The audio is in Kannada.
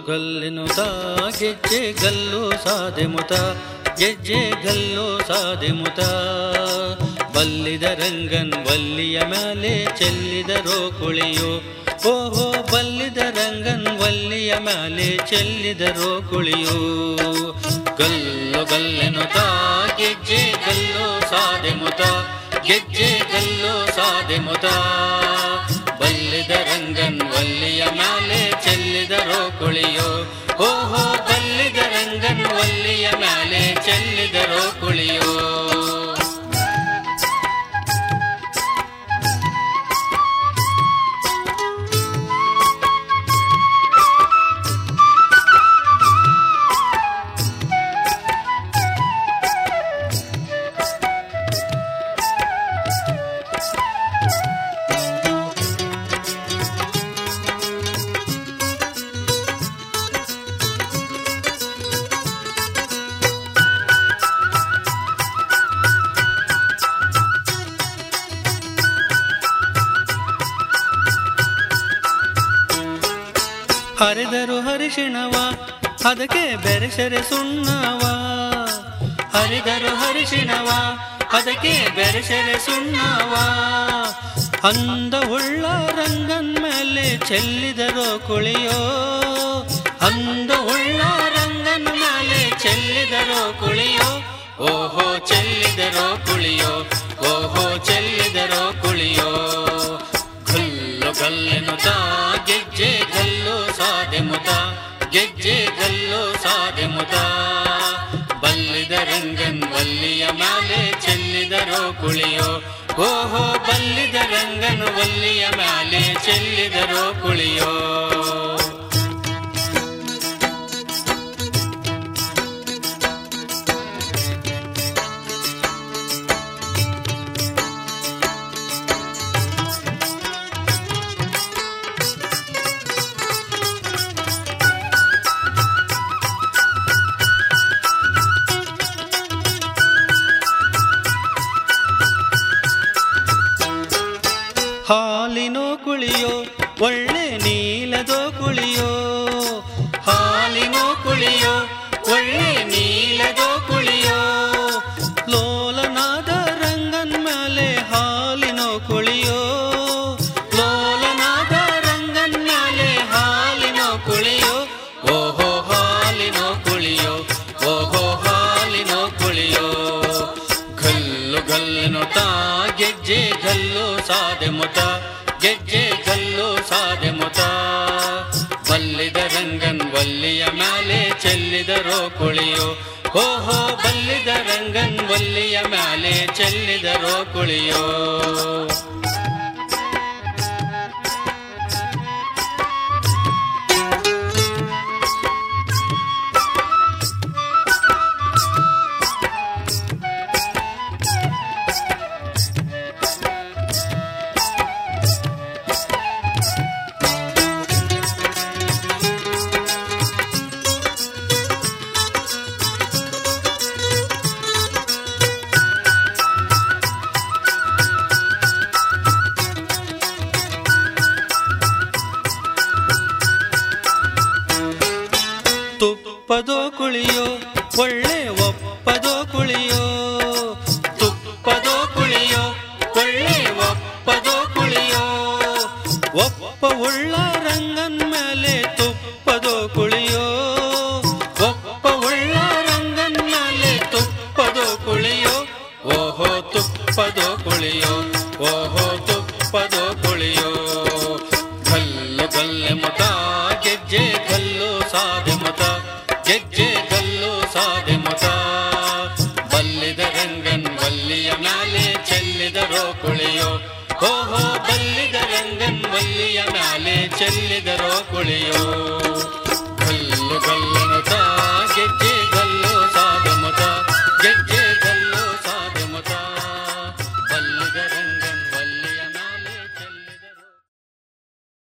ಗಲ್ಲಿನುತ ಗೆಜ್ಜೆ ಗಲ್ಲು ಸಾದೆ ಮುತ ಗೆಜ್ಜೆ ಗಲ್ಲು ಸಾದೆ ಮುತ ಬಲ್ಲಿದ ರಂಗನ್ ವಲ್ಲಿಯ ಮ್ಯಾಲೆ ಚೆಲ್ಲಿದರೋ ಕುಳಿಯೋ ಓಹೋ ಬಲ್ಲಿದ ರಂಗನ್ ವಲ್ಲಿಯ ಮ್ಯಾಲೆ ಚೆಲ್ಲಿದರೋ ಕುಳಿಯೋ ಗಲ್ಲು ಗಲ್ಲೆನುತ ಗೆಜ್ಜೆ ಗಲ್ಲು ಸಾದೆ ಮುತ ಗೆಜ್ಜೆ ಗಲ್ಲು ಸಾದೆ ಮುತ ಬಲ್ಲಿದ ರಂಗನ್ ವಲ್ಲಿಯ ಮ್ಯಾಲೆ ಚೆಲ್ಲಿದರೋ ಕುಳಿಯೋ ಓಹೋ ಬಲ್ಲಿದ ರಂಗನ್ ವಲ್ಲಿಯ ಮ್ಯಾಲೆ ಚೆಲ್ಲಿದರೋ ಕುಳಿಯೋ ಹರಿದರು ಹರಿಶಿಣವ ಅದಕ್ಕೆ ಬೆರೆಸರೆ ಸುಣ್ಣವ ಹರಿದರು ಹರಿಶಿಣವ ಅದಕ್ಕೆ ಬೆರೆಸರೆ ಸುಣ್ಣವ ಅಂದ ಉಳ್ಳ ರಂಗನ್ ಮೇಲೆ ಚೆಲ್ಲಿದರೋ ಕುಳಿಯೋ ಅಂದ ಉಳ್ಳ ರಂಗನ್ ಮೇಲೆ ಚೆಲ್ಲಿದರೋ ಕುಳಿಯೋ ಓಹೋ ಚೆಲ್ಲಿದರೋ ಕುಳಿಯೋ ಓಹೋ ಚೆಲ್ಲಿದರೋ ಕುಳಿಯೋ ಗಲ್ಲು ಗಲ್ಲೆನುತ ಗೆಜ್ಜೆ ಗಲ್ಲು ಸಾದೆ ಮುತ ಗೆಜ್ಜೆ ಗಲ್ಲು ಸಾದೆ ಮುತ ಬಲ್ಲಿದ ರಂಗನ್ ವಲ್ಲಿಯ ಮ್ಯಾಲೆ ಚೆಲ್ಲಿದರೋ ಕುಳಿಯೋ ಓಹೋ ಬಲ್ಲಿದ ರಂಗನ್ ವಲ್ಲಿಯ ಮ್ಯಾಲೆ ಚೆಲ್ಲಿದರೋ ಕುಳಿಯೋ ಹಾಲಿನೋ ಕುಳಿಯೋ ಒಳ್ಳೆ ನೀಲದೋ ಕುಳಿಯೋ ಹಾಲಿನೋ ಕುಳಿಯೋ ಒಳ್ಳೆ ನೀಲದೋ ಕುಳಿಯೋ ಲೋಲನಾದ ರಂಗನ್ ಮೇಲೆ ಹಾಲಿನೋ ಕುಳಿಯೋ ಲೋಲನಾದ ರಂಗನ್ ಮೇಲೆ ಹಾಲಿನೋ ಕುಳಿಯೋ ಓಹೋ ಹಾಲಿನೋ ಕುಳಿಯೋ ಓಹೋ ಹಾಲಿನೋ ಕುಳಿಯೋ ಗಲ್ಲು ಗಲ್ಲಿನು ತಾ ಗೆಜ್ಜೆ ಗಲ್ಲು ಸಾದೆ ಮುತ ಗೆಜ್ಜೆ ಗಲ್ಲು ಸಾದೆ ಮುತ ಬಲ್ಲಿದ ರಂಗನ್ ವಲ್ಲಿಯ ಮ್ಯಾಲೆ ಚೆಲ್ಲಿದರೋ ಕುಳಿಯೋ ಓಹೋ ಬಲ್ಲಿದ ರಂಗನ್ ವಲ್ಲಿಯ ಮ್ಯಾಲೆ ಚೆಲ್ಲಿದರೋ ಕುಳಿಯೋ ತುಪ್ಪದೋ ಕುಳಿಯೋ ಒಳ್ಳೆ ಒಪ್ಪದೋ ಕುಳಿಯೋ ತುಪ್ಪದೋ ಕುಳಿಯೋ ಒಳ್ಳೆ ಒಪ್ಪದೋ ಕುಳಿಯೋ ಒಪ್ಪ ಉಳ್ಳ ರಂಗನ್ ಮೇಲೆ ತುಪ್ಪದೋ ಕುಳಿಯೋ ಒಪ್ಪ ಉಳ್ಳ ರಂಗನ್ ಮೇಲೆ ತುಪ್ಪದೋ ಕುಳಿಯೋ ಓಹೋ ತುಪ್ಪದೋ ಕುಳಿಯೋ ಓಹೋ ತುಪ್ಪದೋ ಕುಳಿಯೋ ಗಲ್ಲು ಗಲ್ಲೆ ಮುತ ಗೆಜ್ಜೆ ಗಲ್ಲು ಸಾದೆ ಮುತ ಗೆಜ್ಜೆ ಗಲ್ಲು ಸಾದೆ ಮುತ ಬಲ್ಲಿದ ರಂಗನ್ ವಲ್ಲಿಯ ಮ್ಯಾಲೆ ಚೆಲ್ಲಿದರೋ ಕುಳಿಯೋ ಓಹೋ ಬಲ್ಲಿದ ರಂಗನ್ ವಲ್ಲಿಯ ಮ್ಯಾಲೆ ಚೆಲ್ಲಿದರೋ ಕುಳಿಯೋ ಗಲ್ಲು ಗಲ್ಲು